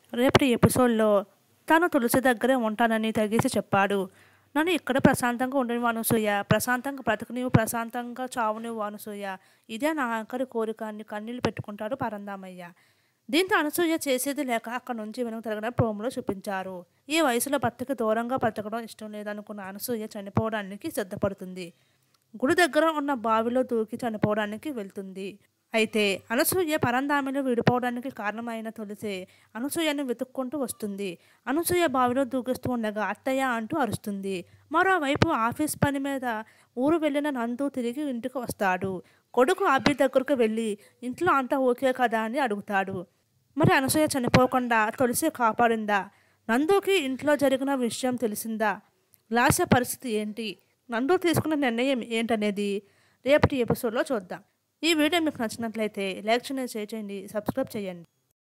రేపటి ఎపిసోడ్లో తాను తులసి దగ్గరే ఉంటానని తెగేసి చెప్పాడు నన్ను ఇక్కడ ప్రశాంతంగా ఉండని అనసూయ ప్రశాంతంగా బ్రతకనివ్వు ప్రశాంతంగా చావునివ్వు అనసూయ ఇదే నా ఆఖరి కోరిక అని కన్నీళ్ళు పెట్టుకుంటాడు పరందామయ్య దీంతో అనసూయ చేసేది లేక అక్కడ నుంచి వెనుక తిరగడం ప్రోములో చూపించారు ఈ వయసులో భర్తకి దూరంగా బ్రతకడం ఇష్టం లేదనుకున్న అనసూయ చనిపోవడానికి సిద్ధపడుతుంది గుడి దగ్గర ఉన్న బావిలో దూకి చనిపోవడానికి వెళ్తుంది అయితే అనసూయ పరంధామిలో విడిపోవడానికి కారణమైన తులసి అనసూయను వెతుక్కుంటూ వస్తుంది అనసూయ బావిలో దూకిస్తూ ఉండగా అత్తయ్య అంటూ అరుస్తుంది మరోవైపు ఆఫీస్ పని మీద ఊరు వెళ్ళిన నందు తిరిగి ఇంటికి వస్తాడు కొడుకు అభి దగ్గరకు వెళ్ళి ఇంట్లో అంతా ఓకే కదా అని అడుగుతాడు మరి అనసూయ చనిపోకుండా తులసి కాపాడిందా నందుకి ఇంట్లో జరిగిన విషయం తెలిసిందా లాస్య పరిస్థితి ఏంటి నందు తీసుకున్న నిర్ణయం ఏంటనేది రేపటి ఎపిసోడ్లో చూద్దాం ఈ వీడియో మీకు నచ్చినట్లయితే లైక్ చేయండి షేర్ చేయండి సబ్స్క్రైబ్ చేయండి